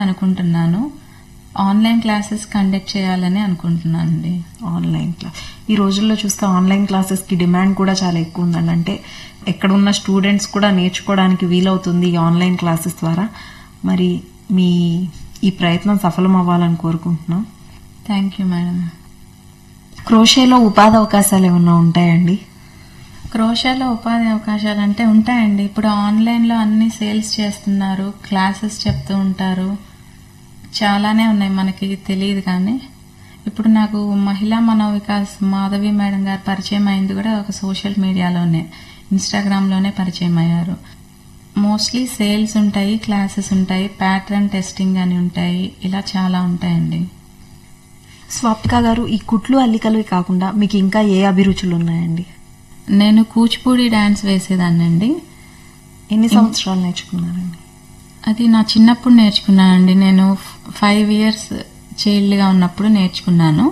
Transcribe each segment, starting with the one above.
అనుకుంటున్నాను online classes conduct చేయాలని అనుకుంటున్నానండి ఆన్లైన్ క్లాస్ ఈ రోజుల్లో చూస్తే ఆన్లైన్ క్లాసెస్ కి డిమాండ్ కూడా చాలా ఎక్కువ ఉందండి అంటే ఎక్కడున్న స్టూడెంట్స్ కూడా నేర్చుకోవడానికి వీలవుతుంది ఈ ఆన్లైన్ క్లాసెస్ ద్వారా మరి మీ ఈ ప్రయత్నం సఫలం అవ్వాలని కోరుకుంటున్నాం థ్యాంక్ యూ మేడం క్రోషేలో ఉపాధి అవకాశాలు ఏమన్నా ఉంటాయండి క్రోషాలో ఉపాధి అవకాశాలు అంటే ఉంటాయండి ఇప్పుడు ఆన్లైన్లో అన్ని సేల్స్ చేస్తున్నారు క్లాసెస్ చెప్తూ ఉంటారు చాలానే ఉన్నాయి మనకి తెలియదు కానీ ఇప్పుడు నాకు మహిళా మనోవికాస్ మాధవి మేడం గారు పరిచయం అయింది కూడా ఒక సోషల్ మీడియాలోనే ఇన్స్టాగ్రామ్లోనే పరిచయం అయ్యారు మోస్ట్లీ సేల్స్ ఉంటాయి క్లాసెస్ ఉంటాయి ప్యాటర్న్ టెస్టింగ్ అని ఉంటాయి ఇలా చాలా ఉంటాయండి స్వాప్తిక గారు ఈ కుట్లు అల్లికలు కాకుండా మీకు ఇంకా ఏ అభిరుచులు ఉన్నాయండి నేను కూచిపూడి డాన్స్ వేసేదాన్నండి ఎన్ని సంవత్సరాలు నేర్చుకున్నారండి అది నా చిన్నప్పుడు నేర్చుకున్నానండి నేను ఫైవ్ ఇయర్స్ చైల్డ్గా ఉన్నప్పుడు నేర్చుకున్నాను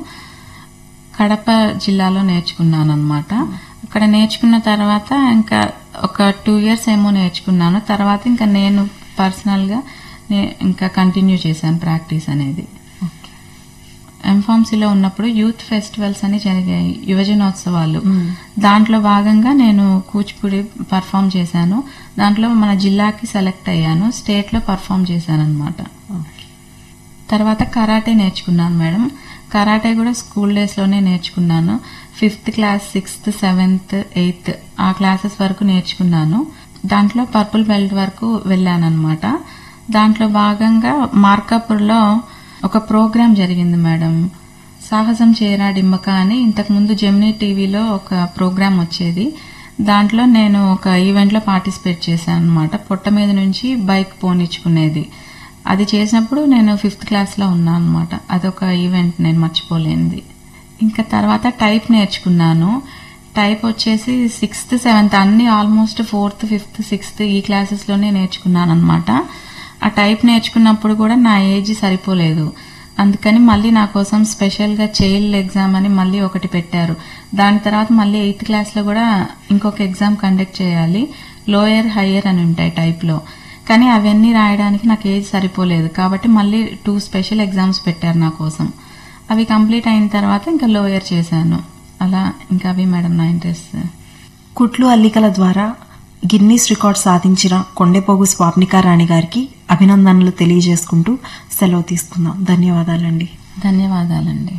కడప జిల్లాలో నేర్చుకున్నాను అనమాట అక్కడ నేర్చుకున్న తర్వాత ఇంకా ఒక టూ ఇయర్స్ ఏమో నేర్చుకున్నాను తర్వాత ఇంకా నేను పర్సనల్గా నే- ఇంకా కంటిన్యూ చేశాను ప్రాక్టీస్ అనేది ఓకే ఎంఫార్మసీలో ఉన్నప్పుడు యూత్ ఫెస్టివల్స్ అని జరిగాయి యువజనోత్సవాలు మ్మ్. దాంట్లో భాగంగా నేను కూచిపూడి పర్ఫామ్ చేశాను దాంట్లో మన జిల్లాకి సెలెక్ట్ అయ్యాను స్టేట్ లో పర్ఫామ్ చేశాను అనమాట ఓకే తర్వాత కరాటే నేర్చుకున్నాను మేడం కరాటే కూడా స్కూల్ డేస్ లోనే నేర్చుకున్నాను fifth class sixth seventh eighth ఆ క్లాసెస్ వరకు నేర్చుకున్నాను దాంట్లో పర్పుల్ బెల్ట్ వరకు వెళ్ళాను అనమాట దాంట్లో భాగంగా మార్కాపూర్లో ఒక ప్రోగ్రాం జరిగింది మేడం సాహసం చేరా డిమ్మక అని ఇంతకు ముందు జెమినీ టీవీలో ఒక ప్రోగ్రాం వచ్చేది దాంట్లో నేను ఒక ఈవెంట్లో పార్టిసిపేట్ చేశాను అనమాట పొట్ట మీద నుంచి బైక్ పోనిచ్చుకునేది అది చేసినప్పుడు నేను ఫిఫ్త్ క్లాస్లో ఉన్నాను అనమాట అదొక ఈవెంట్ నేను మర్చిపోలేనిది ఇంకా తర్వాత టైప్ నేర్చుకున్నాను టైప్ వచ్చేసి సిక్స్త్ సెవెంత్ అన్ని ఆల్మోస్ట్ ఫోర్త్ ఫిఫ్త్ సిక్స్త్ ఈ క్లాసెస్లోనే నేర్చుకున్నాను అనమాట ఆ టైప్ నేర్చుకున్నప్పుడు కూడా నా ఏజ్ సరిపోలేదు అందుకని మళ్ళీ నా కోసం స్పెషల్గా చైల్డ్ ఎగ్జామ్ అని మళ్ళీ ఒకటి పెట్టారు దాని తర్వాత మళ్ళీ ఎయిత్ క్లాస్లో కూడా ఇంకొక ఎగ్జామ్ కండక్ట్ చేయాలి లోయర్ హయ్యర్ అని ఉంటాయి టైప్లో కానీ అవన్నీ రాయడానికి నాకు ఏజ్ సరిపోలేదు కాబట్టి మళ్ళీ టూ స్పెషల్ ఎగ్జామ్స్ పెట్టారు నా కోసం అవి కంప్లీట్ అయిన తర్వాత ఇంకా లోయర్ చేశాను అలా ఇంకా అవి మేడం నా ఇంట్రెస్ట్ కుట్లు అల్లికల ద్వారా గిన్నీస్ రికార్డ్ సాధించిన కొండెపోగు స్వాప్నికా రాణి గారికి అభినందనలు తెలియజేసుకుంటూ సెలవు తీసుకుందాం ధన్యవాదాలండి ధన్యవాదాలండి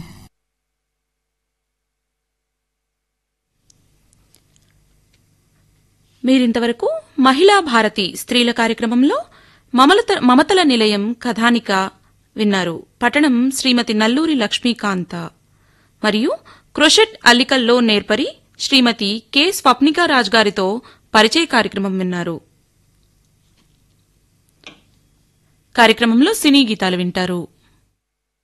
మీరింతవరకు మహిళా భారతి స్త్రీల కార్యక్రమంలో మమలత మమతల నిలయం కథానిక విన్నారు పట్టణం శ్రీమతి నల్లూరి లక్ష్మీకాంత మరియు క్రొషెట్ అల్లికల్లో నేర్పరి శ్రీమతి కె స్వప్నికారాజ్ గారితో పరిచయ కార్యక్రమం విన్నారు కార్యక్రమంలో సినీ గీతాలు వింటారు